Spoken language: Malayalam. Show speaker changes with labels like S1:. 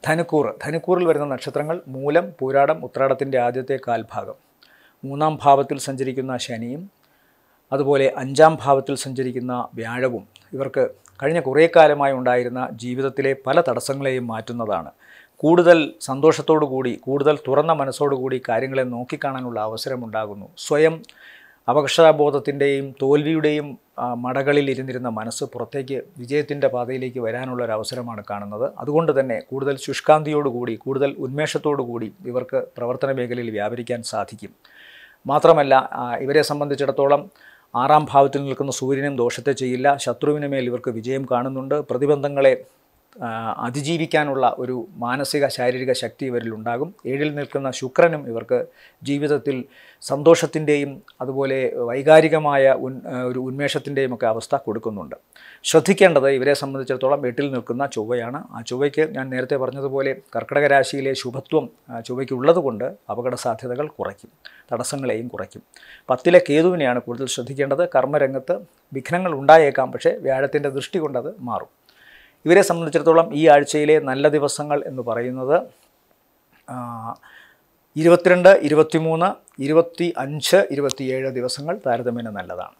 S1: ധനുക്കൂർ ധനുക്കൂറിൽ വരുന്ന നക്ഷത്രങ്ങൾ മൂലം പൂരാടം ഉത്രാടത്തിൻ്റെ ആദ്യത്തെ കാൽഭാഗം മൂന്നാം ഭാവത്തിൽ സഞ്ചരിക്കുന്ന ശനിയും അതുപോലെ അഞ്ചാം ഭാവത്തിൽ സഞ്ചരിക്കുന്ന വ്യാഴവും ഇവർക്ക് കഴിഞ്ഞ കുറേ കാലമായി ഉണ്ടായിരുന്ന ജീവിതത്തിലെ പല തടസ്സങ്ങളെയും മാറ്റുന്നതാണ് കൂടുതൽ സന്തോഷത്തോടു കൂടി കൂടുതൽ തുറന്ന മനസ്സോടുകൂടി കാര്യങ്ങളെ നോക്കിക്കാണാനുള്ള അവസരമുണ്ടാകുന്നു സ്വയം അപകർഷതാബോധത്തിൻ്റെയും തോൽവിയുടെയും ആ, മടകളിൽ ഇരുന്നിരുന്ന മനസ്സ് പുറത്തേക്ക് വിജയത്തിൻ്റെ പാതയിലേക്ക് വരാനുള്ള ഒരു അവസരമാണ് കാണുന്നത് അതുകൊണ്ട് തന്നെ കൂടുതൽ ശുഷ്കാന്തിയോടുകൂടി കൂടുതൽ ഉന്മേഷത്തോടു കൂടി ഇവർക്ക് പ്രവർത്തന മേഖലയിൽ വ്യാപരിക്കാൻ സാധിക്കും മാത്രമല്ല ആ, ഇവരെ സംബന്ധിച്ചിടത്തോളം ആറാം ഭാവത്തിൽ നിൽക്കുന്ന സൂര്യനും ദോഷത്തെ ചെയ്യില്ല ശത്രുവിന് മേൽ ഇവർക്ക് വിജയം കാണുന്നുണ്ട് പ്രതിബന്ധങ്ങളെ ആ, അതിജീവിക്കാനുള്ള ഒരു മാനസിക ശാരീരിക ശക്തി ഇവരിൽ ഉണ്ടാകും ഏഴിൽ നിൽക്കുന്ന ശുക്രനും ഇവർക്ക് ജീവിതത്തിൽ സന്തോഷത്തിൻ്റെയും അതുപോലെ വൈകാരികമായ ഉൻ ആ, ഒരു ഉന്മേഷത്തിൻ്റെയും ഒക്കെ അവസ്ഥ കൊടുക്കുന്നുണ്ട് ശ്രദ്ധിക്കേണ്ടത് ഇവരെ സംബന്ധിച്ചിടത്തോളം എട്ടിൽ നിൽക്കുന്ന ചൊവ്വയാണ് ആ ചൊവ്വയ്ക്ക് ഞാൻ നേരത്തെ പറഞ്ഞതുപോലെ കർക്കിടക രാശിയിലെ ശുഭത്വം ആ, ചൊവ്വയ്ക്ക് ഉള്ളതുകൊണ്ട് അപകട സാധ്യതകൾ കുറയ്ക്കും തടസ്സങ്ങളെയും കുറയ്ക്കും പത്തിലെ കേതുവിനെയാണ് കൂടുതൽ ശ്രദ്ധിക്കേണ്ടത് കർമ്മരംഗത്ത് വിഘ്നങ്ങൾ ഉണ്ടായേക്കാം പക്ഷേ വ്യാഴത്തിൻ്റെ ദൃഷ്ടി കൊണ്ടത് മാറും ഇവരെ സംബന്ധിച്ചിടത്തോളം ഈ ആഴ്ചയിലെ നല്ല ദിവസങ്ങൾ എന്ന് പറയുന്നത് ആ, ഇരുപത്തിരണ്ട് ഇരുപത്തിമൂന്ന് ഇരുപത്തി അഞ്ച് ഇരുപത്തിയേഴ് ദിവസങ്ങൾ താരതമ്യേന നല്ലതാണ്